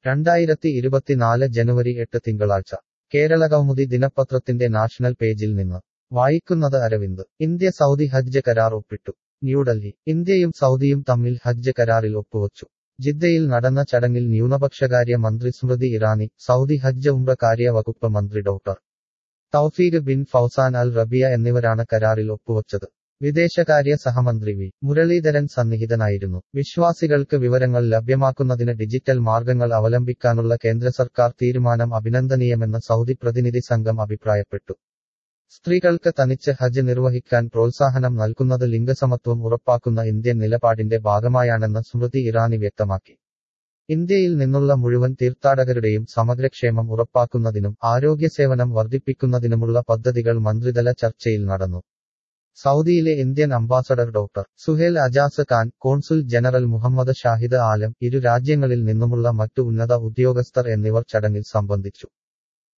രണ്ടായിരത്തി ഇരുപത്തിനാല് ജനുവരി എട്ട് തിങ്കളാഴ്ച കേരളകൗമുദി ദിനപത്രത്തിന്റെ നാഷണൽ പേജിൽ നിന്ന് വായിക്കുന്നത് അരവിന്ദ് ഇന്ത്യ സൗദി ഹജ്ജ് കരാർ ഒപ്പിട്ടു ന്യൂഡൽഹി ഇന്ത്യയും സൗദിയും തമ്മിൽ ഹജ്ജ് കരാറിൽ ഒപ്പുവച്ചു ജിദ്ദയിൽ നടന്ന ചടങ്ങിൽ ന്യൂനപക്ഷകാര്യ മന്ത്രി സ്മൃതി ഇറാനി സൗദി ഹജ്ജ് ഉംറ കാര്യ വകുപ്പ് മന്ത്രി doctor Tawfiq bin Fawzan al Rabiah എന്നിവരാണ് കരാറിൽ ഒപ്പുവച്ചത് വിദേശകാര്യ സഹമന്ത്രി വി മുരളീധരൻ സന്നിഹിതനായിരുന്നു വിശ്വാസികൾക്ക് വിവരങ്ങൾ ലഭ്യമാക്കുന്നതിന് ഡിജിറ്റൽ മാർഗങ്ങൾ അവലംബിക്കാനുള്ള കേന്ദ്ര സർക്കാർ തീരുമാനം അഭിനന്ദനീയമെന്ന് സൗദി പ്രതിനിധി സംഘം അഭിപ്രായപ്പെട്ടു സ്ത്രീകൾക്ക് തനിച്ച് ഹജ്ജ് നിർവഹിക്കാൻ പ്രോത്സാഹനം നൽകുന്നത് ലിംഗസമത്വം ഉറപ്പാക്കുന്ന ഇന്ത്യൻ നിലപാടിന്റെ ഭാഗമായാണെന്ന് സ്മൃതി ഇറാനി വ്യക്തമാക്കി ഇന്ത്യയിൽ നിന്നുള്ള മുഴുവൻ തീർത്ഥാടകരുടെയും സമഗ്രക്ഷേമം ഉറപ്പാക്കുന്നതിനും ആരോഗ്യസേവനം വർദ്ധിപ്പിക്കുന്നതിനുമുള്ള പദ്ധതികൾ മന്ത്രിതല ചർച്ചയിൽ നടന്നു സൗദിയിലെ Indian ambassador doctor Suhel Ajaz Khan consul general Muhammad Shahid Alam ഇരു രാജ്യങ്ങളിൽ നിന്നുമുള്ള മറ്റു ഉന്നത ഉദ്യോഗസ്ഥർ എന്നിവർ ചടങ്ങിൽ സംബന്ധിച്ചു